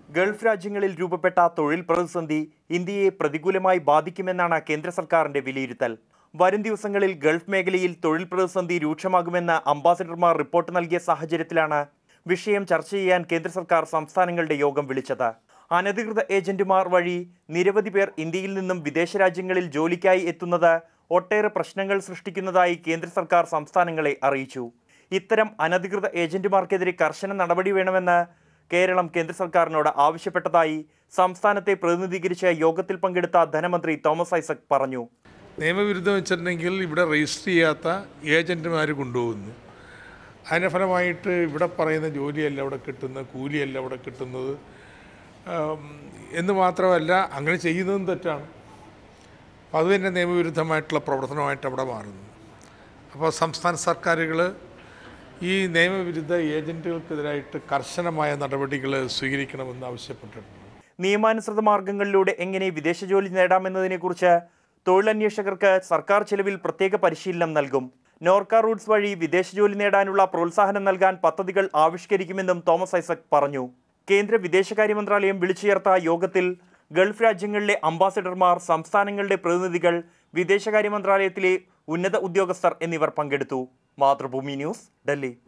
Gulf രാജ്യങ്ങളിൽ രൂപപ്പെട്ട തൊഴിൽ പ്രതിസന്ധി ഇന്ത്യയെ പ്രതികൂലമായി ബാധിക്കുമെന്നാണ് കേന്ദ്ര സർക്കാരിന്റെ വിലയിരുത്തൽ വരും ദിവസങ്ങളിൽ ഗൾഫ് മേഖലയിൽ തൊഴിൽ പ്രതിസന്ധി രൂക്ഷമാകുമെന്ന് അംബാസിഡർമാർ റിപ്പോർട്ട് നൽകിയ സാഹചര്യത്തിലാണ് വിഷയം ചർച്ച ചെയ്യാൻ കേന്ദ്ര സർക്കാർ സംസ്ഥാനങ്ങളുടെ യോഗം വിളിച്ചത് അനധികൃത ഏജന്റുമാർ വഴി നിരവധി പേർ ഇന്ത്യയിൽ നിന്നും വിദേശ രാജ്യങ്ങളിൽ ജോലിക്കായി എത്തുന്നത് ഒട്ടേറെ പ്രശ്നങ്ങൾ സൃഷ്ടിക്കുന്നതായി കേന്ദ്ര സർക്കാർ സംസ്ഥാനങ്ങളെ അറിയിച്ചു ഇത്തരം അനധികൃത ഏജന്റുമാർക്കെതിരെ കർശന നടപടി വേണമെന്ന് കേരളം കേന്ദ്ര സർക്കാരിനോട് ആവശ്യപ്പെട്ടതായി സംസ്ഥാനത്തെ പ്രതിനിധീകരിച്ച യോഗത്തിൽ പങ്കെടുത്ത ധനമന്ത്രി തോമസ് ഐസക് പറഞ്ഞു നിയമവിരുദ്ധം വെച്ചിട്ടുണ്ടെങ്കിൽ ഇവിടെ രജിസ്റ്റർ ചെയ്യാത്ത ഏജൻറ്റുമാർ കൊണ്ടുപോകുന്നു അതിൻ്റെ ഫലമായിട്ട് ഇവിടെ പറയുന്ന ജോലിയല്ല അവിടെ കിട്ടുന്നത് കൂലിയല്ല അവിടെ കിട്ടുന്നത് ആം, എന്ന് മാത്രമല്ല അങ്ങനെ ചെയ്യുന്നതും തെറ്റാണ് അപ്പോൾ അത് തന്നെ നിയമവിരുദ്ധമായിട്ടുള്ള പ്രവർത്തനമായിട്ട് അവിടെ മാറുന്നു അപ്പോൾ സംസ്ഥാന സർക്കാരുകൾ ഈ നിയമവിരുദ്ധ ഏജൻറ്റുകൾക്കെതിരായിട്ട് കർശനമായ നടപടികൾ സ്വീകരിക്കണമെന്ന് ആവശ്യപ്പെട്ടിട്ടുണ്ട് നിയമാനുസൃത മാർഗങ്ങളിലൂടെ എങ്ങനെ വിദേശ ജോലി നേടാമെന്നതിനെക്കുറിച്ച് തൊഴിലന്വേഷകർക്ക് സർക്കാർ ചെലവിൽ പ്രത്യേക പരിശീലനം നൽകും നോർക്ക റൂട്ട്സ് വഴി വിദേശ ജോലി നേടാനുള്ള പ്രോത്സാഹനം നൽകാൻ പദ്ധതികൾ ആവിഷ്കരിക്കുമെന്നും തോമസ് ഐസക് പറഞ്ഞു കേന്ദ്ര വിദേശകാര്യ മന്ത്രാലയം വിളിച്ചു ചേർത്ത യോഗത്തിൽ ഗൾഫ് രാജ്യങ്ങളിലെ അംബാസഡർമാർ സംസ്ഥാനങ്ങളുടെ പ്രതിനിധികൾ വിദേശകാര്യ മന്ത്രാലയത്തിലെ ഉന്നത ഉദ്യോഗസ്ഥർ എന്നിവർ പങ്കെടുത്തു മാതൃഭൂമി ന്യൂസ് ഡൽഹി